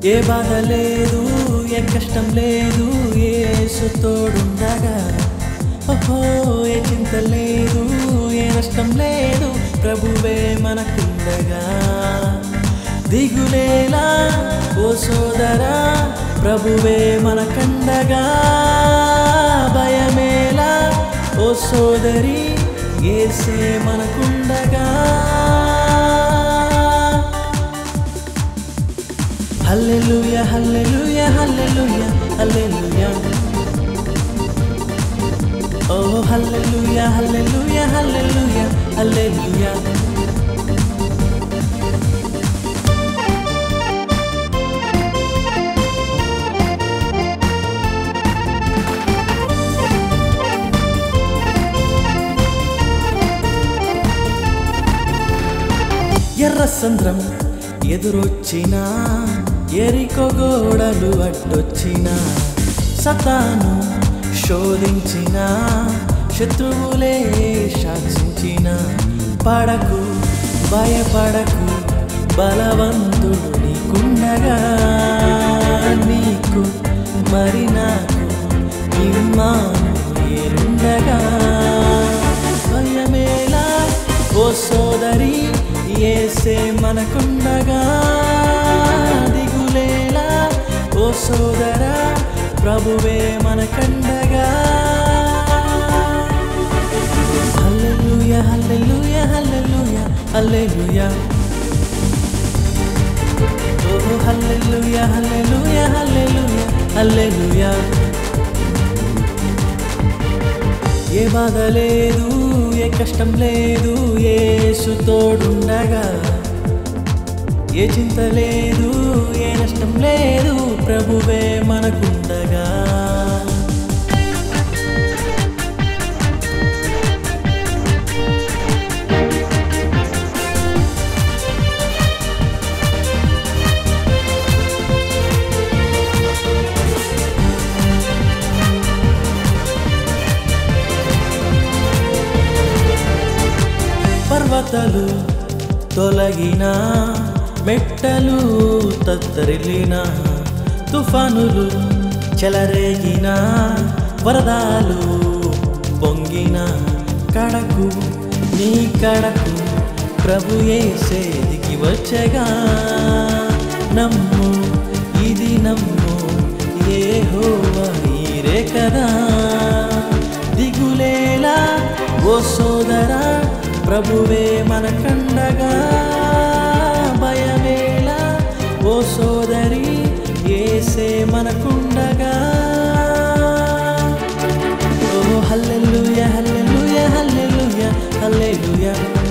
ఏ బాధ లేదు ఏ కష్టం లేదు ఏసు తోడుండగా ఓహో ఏ చింత లేదు ఏ నష్టం లేదు ప్రభువే మనకుండగా దిగులేలా ఓ సోదరా ప్రభువే మనకండగా భయమేలా ఓ సోదరి ఏసే మనకుండగా హల్లెలూయా హల్లెలూయా హల్లెలూయా హల్లెలూయా ఓ హల్లెలూయా హల్లెలూయా హల్లెలూయా హల్లెలూయా ఎర్ర సంద్రం ఎదురొచ్చినా ఎరికో గోడలు అడ్డొచ్చినా సతాను శోధించిన శత్రువులే శాసించిన పడకు భయపడకు బలవంతుడు నీకుండగా నీకు మరి నాకు ఇమ్మాను ఏలుండగా భయమేలా ఓ సోదరి ఏసే మనకుండగా దిగులేలా ఓ సోదరా ప్రభువే మనకండగా హల్లెలూయా హల్లెలూయా హల్లెలూయా హల్లెలూయా ఓ హల్లెలూయా హల్లెలూయా హల్లెలూయా హల్లెలూయా ఏ బాధ లేదు ఏ కష్టం లేదు ఏసు తోడుండగా ఏ చింత లేదు ఏ నష్టం లేదు ప్రభువే మనకుండగా పర్వతాలు తొలగిన మెట్టలు తత్తరిల్లిన తుఫానులు చెలరేగిన వరదాలు పొంగిన కడకు నీ కడకు ప్రభు ఏసే దిగి వచ్చగా నమ్ము ఇది నమ్ము ఏ హోవీరే కదా దిగులేలా ఓ సోదరా ప్రభువే మనకండగా భయమేలా ఓ సోదరి ఏసే మనకుండగా ఓ హల్లెలూయా హల్లెలూయా హల్లెలూయా హల్లెలూయా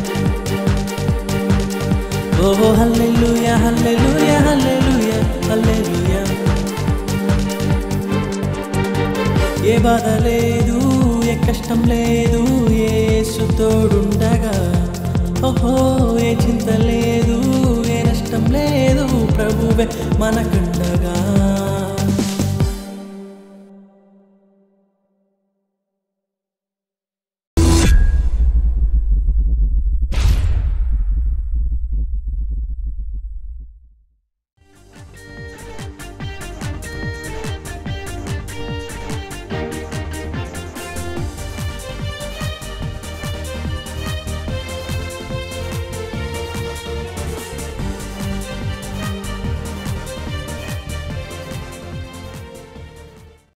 ఓ హల్లెలూయా హల్లెలూయా హల్లెలూయా హల్లెలూయా ఏ బాధ లేదు ఏ కష్టం లేదు ఏసు తోడుండగా ఓహో ఏ చింత లేదు ఏ నష్టం లేదు ప్రభువే మనకుండగా